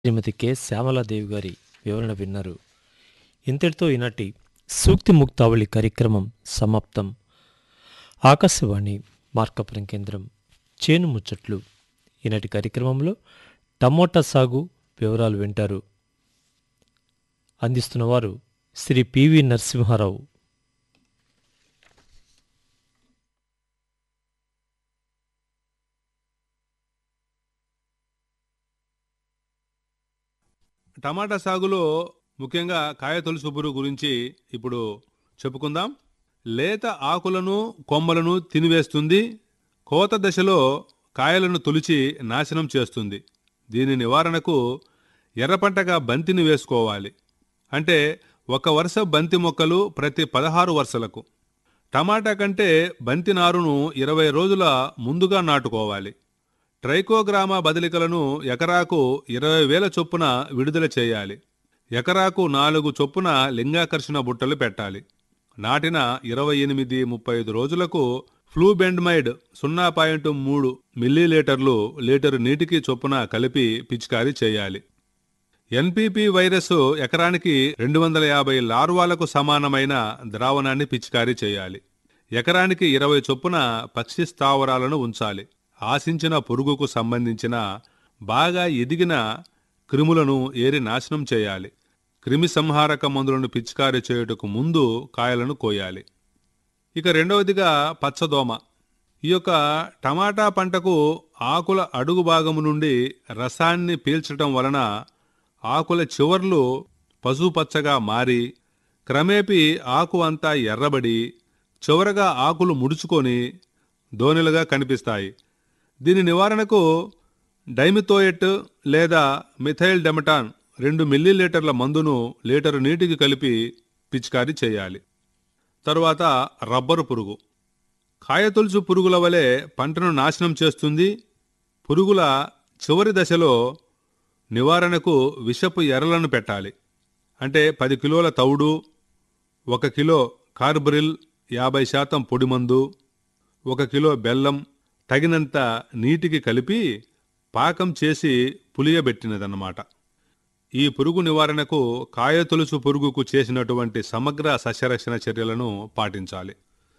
శ్రీమతి K Shyamala Devi గారి వివరణ విన్నారు ఇంతటితో ఈనాటి సూక్తి ముక్తావళి కార్యక్రమం సమాప్తం ఆకాశవాణి మార్కపురం కేంద్రం చేను ముచ్చట్లు ఈనాటి కార్యక్రమంలో టమోటా సాగు వివరాలు వింటారు అందిస్తున్నవారు శ్రీ పివి నరసింహారావు టమాటా సాగులో ముఖ్యంగా కాయ తొలుసు పురుగు గురించి ఇప్పుడు చెప్పుకుందాం లేత ఆకులను కొమ్మలను తినివేస్తుంది కోత దశలో కాయలను తొలిచి నాశనం చేస్తుంది దీని నివారణకు ఎర్రపంటగా బంతిని వేసుకోవాలి అంటే ఒక వరుస బంతి మొక్కలు ప్రతి పదహారు వరుసలకు టమాటా కంటే బంతి నారును ఇరవై రోజుల ముందుగా నాటుకోవాలి ట్రైకోగ్రామా బదిలికలను ఎకరాకు ఇరవై వేల చొప్పున విడుదల చేయాలి ఎకరాకు నాలుగు చొప్పున లింగాకర్షణ బుట్టలు పెట్టాలి నాటిన ఇరవై ఎనిమిది ముప్పై ఐదు రోజులకు ఫ్లూబెండ్మైడ్ సున్నా పాయింట్ మూడు మిల్లీలీటర్లు లీటరు నీటికి చొప్పున కలిపి పిచికారీ చేయాలి ఎన్పిపి వైరస్ ఎకరానికి రెండు వందల యాభై లార్వాలకు సమానమైన ద్రావణాన్ని పిచికారీ చేయాలి ఎకరానికి ఇరవై చొప్పున పక్షి స్థావరాలను ఉంచాలి ఆశించిన పురుగుకు సంబంధించిన బాగా ఎదిగిన క్రిములను ఏరి నాశనం చేయాలి క్రిమి సంహారక మందులను పిచికారీ చేయుటకు ముందు కాయలను కోయాలి ఇక రెండవదిగా పచ్చదోమ ఈ యొక్క టమాటా పంటకు ఆకుల అడుగు భాగము నుండి రసాన్ని పీల్చటం వలన ఆకుల చివర్లు పసుపచ్చగా మారి క్రమేపీ ఆకు అంతా ఎర్రబడి చివరగా ఆకులు ముడుచుకొని దోణిలుగా కనిపిస్తాయి దీని నివారణకు డైమిథోయెట్ లేదా మిథైల్ డెమటాన్ రెండు మిల్లీలీటర్ల మందును లీటరు నీటికి కలిపి పిచికారీ చేయాలి తరువాత రబ్బరు పురుగు కాయతొలుచు పురుగుల వలె పంటను నాశనం చేస్తుంది పురుగుల చివరి దశలో నివారణకు విషపు ఎర్రలను పెట్టాలి అంటే పది కిలోల తౌడు ఒక కిలో కార్బరిల్ యాభై శాతం పొడిమందు ఒక కిలో బెల్లం తగినంత నీటికి కలిపి పాకం చేసి పులియబెట్టినదన్నమాట ఈ పురుగు నివారణకు కాయతొలుసు పురుగుకు చేసినటువంటి సమగ్ర సస్యరక్షణ చర్యలను పాటించాలి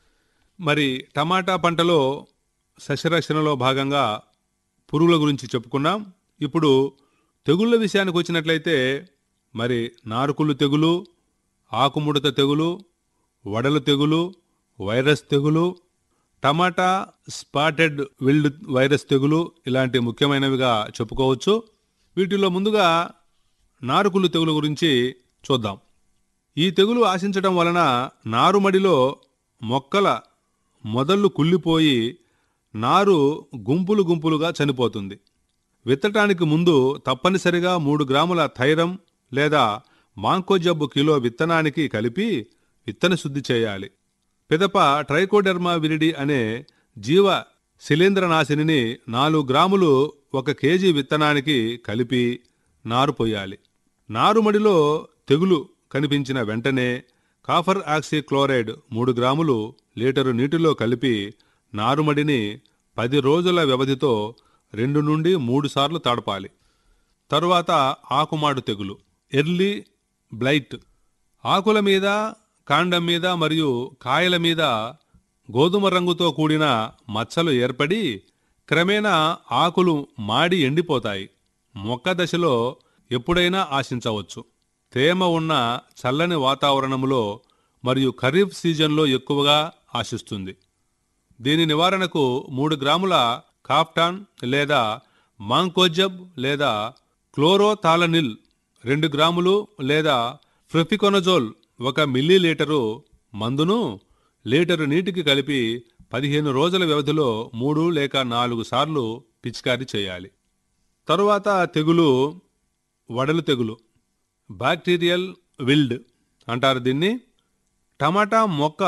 మరి టమాటా పంటలో సస్యరక్షణలో భాగంగా పురుగుల గురించి చెప్పుకున్నాం ఇప్పుడు తెగుళ్ళ విషయానికి వచ్చినట్లయితే మరి నారుకుళ్ళు తెగులు ఆకుముడత తెగులు వడలు తెగులు వైరస్ తెగులు టమాటా స్పాటెడ్ విల్డ్ వైరస్ తెగులు ఇలాంటి ముఖ్యమైనవిగా చెప్పుకోవచ్చు వీటిలో ముందుగా నారుకుళ్ళు తెగులు గురించి చూద్దాం ఈ తెగులు ఆశించడం వలన నారుమడిలో మొక్కల మొదళ్ళు కుళ్ళిపోయి నారు గుంపులు గుంపులుగా చనిపోతుంది విత్తటానికి ముందు తప్పనిసరిగా మూడు గ్రాముల థైరం లేదా మాంకోజబ్బు కిలో విత్తనానికి కలిపి విత్తన శుద్ధి చేయాలి పిదప ట్రైకోడెర్మా విరిడి అనే జీవ శిలీంద్రనాశినిని నాలుగు గ్రాములు ఒక కేజీ విత్తనానికి కలిపి నారు పోయాలి నారుమడిలో తెగులు కనిపించిన వెంటనే కాఫర్ ఆక్సీ క్లోరైడ్ మూడు గ్రాములు లీటరు నీటిలో కలిపి నారుమడిని పది రోజుల వ్యవధితో రెండు నుండి మూడు సార్లు తడపాలి తరువాత ఆకుమాడు తెగులు ఎర్లీ బ్లైట్ ఆకుల మీద కాండం మీద మరియు కాయల మీద గోధుమ రంగుతో కూడిన మచ్చలు ఏర్పడి క్రమేణా ఆకులు మాడి ఎండిపోతాయి మొక్క దశలో ఎప్పుడైనా ఆశించవచ్చు తేమ ఉన్న చల్లని వాతావరణంలో మరియు ఖరీఫ్ సీజన్లో ఎక్కువగా ఆశిస్తుంది దీని నివారణకు మూడు గ్రాముల కాఫ్టాన్ లేదా మాంకోజబ్ లేదా క్లోరోథాలనిల్ రెండు గ్రాములు లేదా ఫ్రెఫికొనజోల్ ఒక మిల్లీలీటరు మందును లీటరు నీటికి కలిపి పదిహేను రోజుల వ్యవధిలో మూడు లేక నాలుగు సార్లు పిచికారీ చేయాలి తరువాత తెగులు వడలు తెగులు బ్యాక్టీరియల్ విల్డ్ అంటారు దీన్ని టమాటా మొక్క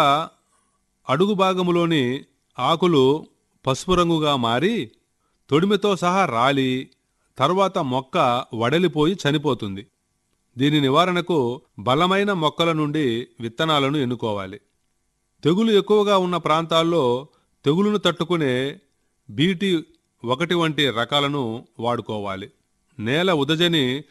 అడుగు భాగములోని ఆకులు పసుపు రంగుగా మారి తొడిమితో సహా రాలి తర్వాత మొక్క వడలిపోయి చనిపోతుంది దీని నివారణకు బలమైన మొక్కల నుండి విత్తనాలను ఎన్నుకోవాలి తెగులు ఎక్కువగా ఉన్న ప్రాంతాల్లో తెగులును తట్టుకునే బీటీ ఒకటి వంటి రకాలను వాడుకోవాలి నేల ఉదజని